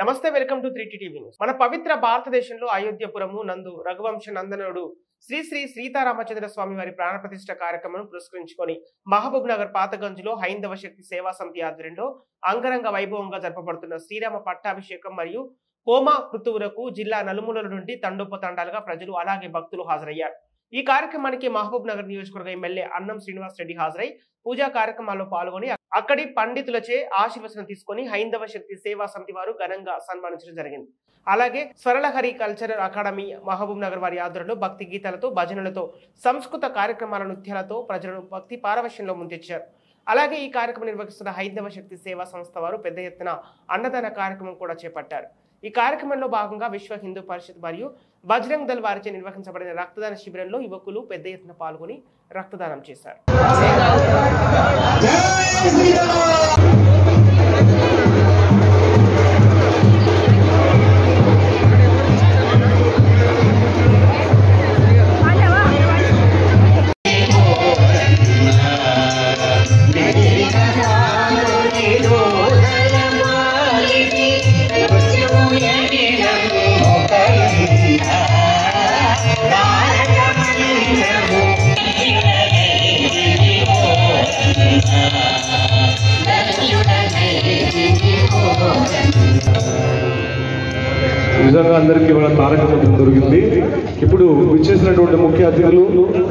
నమస్తే welcome to three TV news మన పవిత్ర భారతదేశంలో అయోధ్యపురము నందు రఘువంశ నందనుడు శ్రీ శ్రీ సీతారామచంద్ర స్వామి వారి ప్రాణప్రతిష్ఠ కార్యక్రమం పురస్కరించుకొని మహబూబ్ నగర్ పాతగంజ్లో హైందవ శక్తి సేవా సమితి ఆధ్వర్యంలో అంగరంగ వైభవంగా జరపబడుతున్న శ్రీరామ పట్టాభిషేకం మరియు హోమ కృతువులకు జిల్లా నలుమూలల నుండి తండోపతండాలుగా ప్రజలు అలాగే భక్తులు హాజరయ్యారు ఈ కార్యక్రమానికి మహబూబ్ నగర్ నియోజకవర్గ ఎమ్మెల్యే అన్నం శ్రీనివాస్ రెడ్డి హాజరై పూజా కార్యక్రమాల్లో పాల్గొని అక్కడి పండితులచే ఆశీర్వచనం తీసుకొని హైందవ శక్తి సేవా సమితి వారు ఘనంగా సన్మానించడం జరిగింది అలాగే Swaralahari cultural academy Mahabubnagar వారి ఆధ్వర్యంలో భక్తి గీతాలతో భజనలతో సంస్కృత కార్యక్రమాల నృత్యాలతో ప్రజలను భక్తి పారవశ్యంలో ముంచెచ్చారు అలాగే ఈ కార్యక్రమం నిర్వహిస్తున్న హైందవ శక్తి సేవా సంస్థ వారు పెద్ద ఎత్తున అన్నదాన కార్యక్రమం కూడా చేపట్టారు ఈ కార్యక్రమంలో భాగంగా విశ్వ హిందూ పరిషత్ మరియు బజరంగ్ దళ్ వారిచే నిర్వహించబడిన రక్తదాన శిబిరంలో యువకులు పెద్ద ఎత్తున పాల్గొని రక్తదానం చేశారు నిజంగా అందరికీ ఇవాళ తారక మంత్రం దొరికింది ఇప్పుడు విచ్చేసినటువంటి ముఖ్య అతిథులు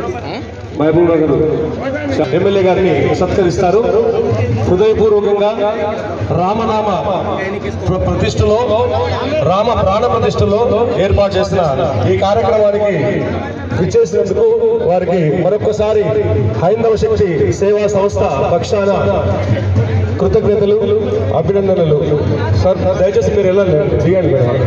మహబూబ్ నగర్ ఎమ్మెల్యే గారిని సత్కరిస్తారు హృదయపూర్వకంగా రామనామ ప్ర- ప్రతిష్టలో రామ ప్రాణ ప్రతిష్టలో ఏర్పాటు చేసిన ఈ కార్యక్రమానికి విచ్చేసినందుకు వారికి మరొకసారి హైందవ శక్తి సేవా సంస్థ పక్షాన కృతజ్ఞతలు అభినందనలు సార్ దయచేసి మీరు వెళ్ళండి దిగండి మేడం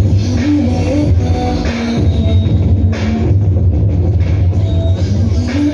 Thank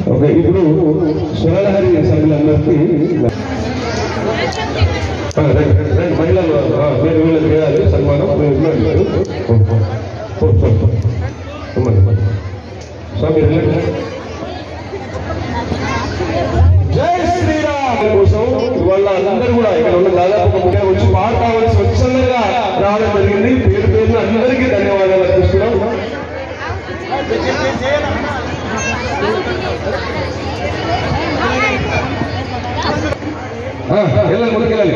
ఓకే ఇప్పుడు స్వరలహరి సభ్యులందరికీ ఆ, రండి, రండి, మహిళలు ఆ, మీరు వీళ్ళకి చేయాలి సన్మానం మీరు ఇవ్వండి. ఓ, ఓ, ఓ, ఓ, ఓ. ఇవ్వండి, ఇవ్వండి. స్వామి వెళ్ళండి. జై శ్రీరామ్ కోసం ఇవాళ అందరూ కూడా ఇక్కడ ఉన్న దాదాపు ముఖ్య వచ్చి పాల్గొని స్వచ్ఛందంగా రావడం జరిగింది పేరు పేరున అందరికీ ధన్యవాదాలు అర్పిస్తున్నాం ఆ, వెళ్ళండి ముందుకెళ్ళండి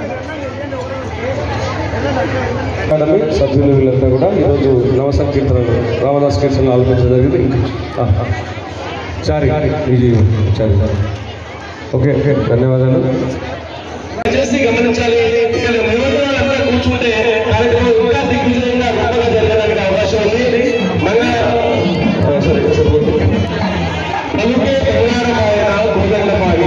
అకాడమీ సభ్యులు వీళ్ళంతా కూడా ఈరోజు నవ సంకీర్తనలు రామదాస్ కీర్తనలు ఆలోచించడం జరిగింది ఆ, ఆ. చారి ఇది చారి ఓకే ఓకే ధన్యవాదాలు దయచేసి గమనించాలి ఇక్కడ నిబంధనలంతా కూర్చుంటే కార్యక్రమం ఇంకా దిగ్విజయంగా గొప్పగా జరగడానికి అవకాశం ఉంది మన ఆ, సరే సరే పలుకే బంగారమాయన భూగండమాయి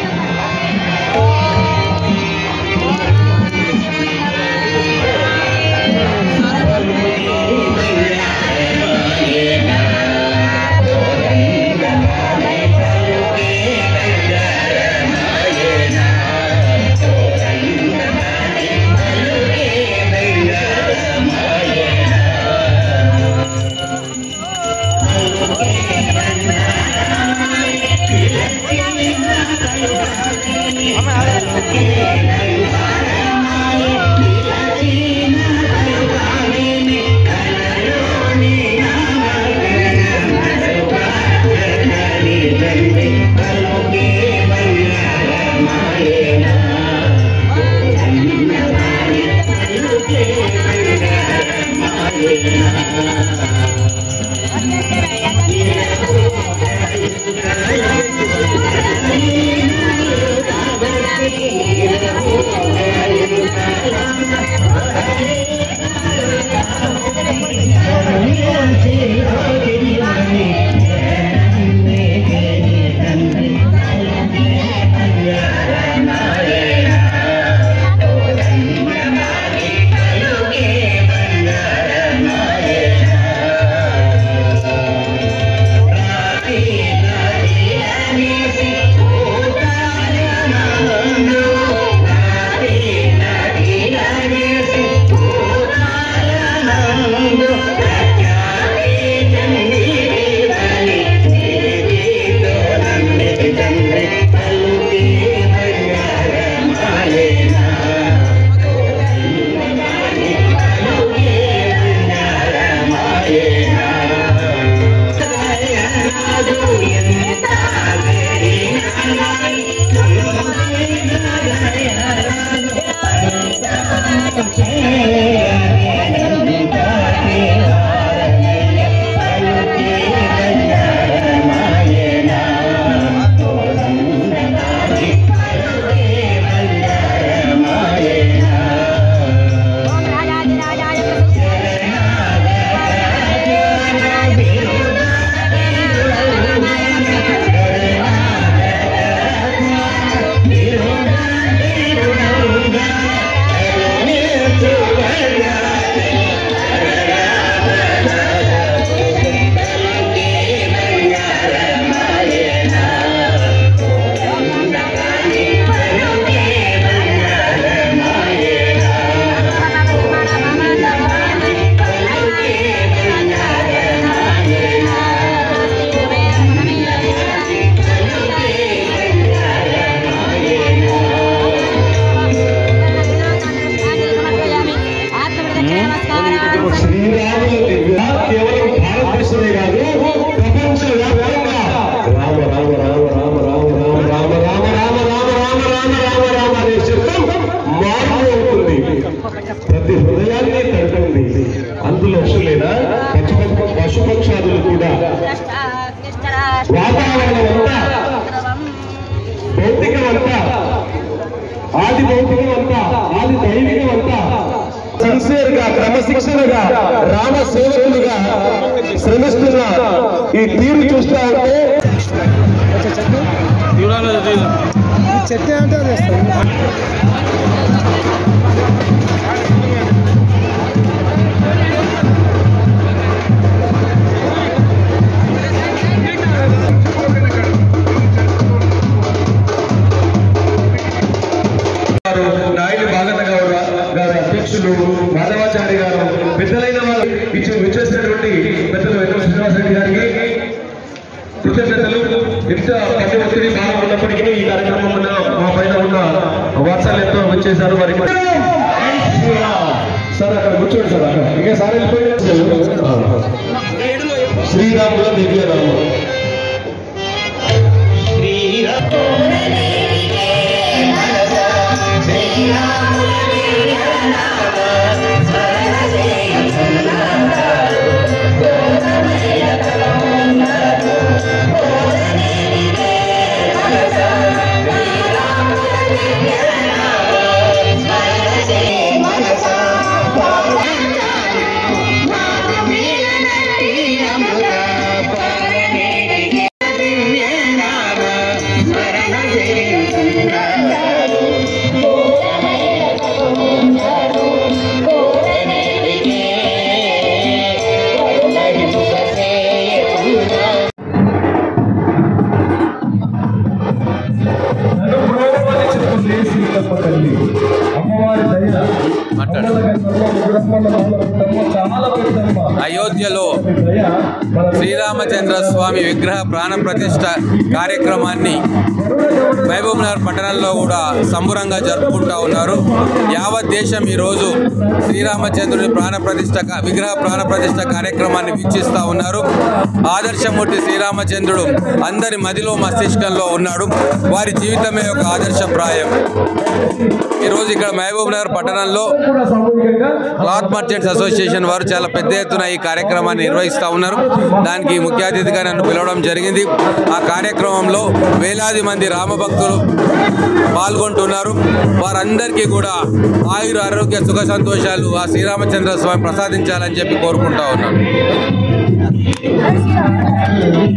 శ్రీరాముల దివ్య కేవలం భారతదేశమే కాదు ప్రపంచ వ్యాప్తంగా రామ రామ రామ రామ రామ రామ రామ రామ రామ రామ రామ రామ రామ రామ అనే శబ్దం మార్పు అవుతుంది ప్రతి హృదయాన్ని తడుతుంది అందులో వస్తులేనా పశు పశుపక్షాదులు కూడా వాతావరణం అంతా భౌతికం అంతా ఆది భౌతికం అంతా ఆది దైవికం అంతా సిన్సియర్ గా క్రమశిక్షణగా రామ సేవకులుగా శ్రమిస్తున్న ఈ తీరు చూస్తా ఉంటే చెట్టు అంటే అది వేస్తాం ఆ అధ్యక్షులు మాధవాచారి గారు పెద్దలైన వారు ఇచ్చి విచ్చేసినటువంటి పెద్దలు వెంకట శ్రీనివాసరెడ్డి గారికి కృతజ్ఞతలు ఎంత పని ఒత్తిడి బాగా ఉన్నప్పటికీ ఈ కార్యక్రమంలో మా పైన ఉన్న వాత్సల్యంతో వచ్చేసారు వారికి సార్ అక్కడ కూర్చోండి సార్ అక్కడ ఇంకా సార్ వెళ్ళిపోయారు శ్రీరాముల దివ్యరాము అమ్మవారి దయ చాలా పెద్దమ్మ అయోధ్యలో దయ మన శ్రీరామచంద్ర స్వామి విగ్రహ ప్రాణ ప్రతిష్ఠ కార్యక్రమాన్ని మహబూబ్ నగర్ పట్టణంలో కూడా సంబురంగా జరుపుకుంటా ఉన్నారు యావత్ దేశం ఈరోజు శ్రీరామచంద్రుని ప్రాణ ప్రతిష్ఠ కా- విగ్రహ ప్రాణ ప్రతిష్ఠ కార్యక్రమాన్ని వీక్షిస్తూ ఉన్నారు ఆదర్శమూర్తి శ్రీరామచంద్రుడు అందరి మదిలో మస్తిష్కంలో ఉన్నాడు వారి జీవితమే ఒక ఆదర్శప్రాయం ఈరోజు ఇక్కడ మహబూబ్ నగర్ పట్టణంలో కూడా సామూహికంగా క్లాత్ మర్చెంట్స్ అసోసియేషన్ వారు చాలా పెద్ద ఎత్తున ఈ కార్యక్రమాన్ని నిర్వహిస్తూ ఉన్నారు దానికి ముఖ్య అతిథిగా నన్ను పిలవడం జరిగింది ఆ కార్యక్రమంలో వేలాది మంది రామభక్తులు పాల్గొంటున్నారు వారందరికీ కూడా ఆయుర ఆరోగ్య సుఖ సంతోషాలు ఆ శ్రీరామచంద్ర స్వామి ప్రసాదించాలని చెప్పి కోరుకుంటా ఉన్నాను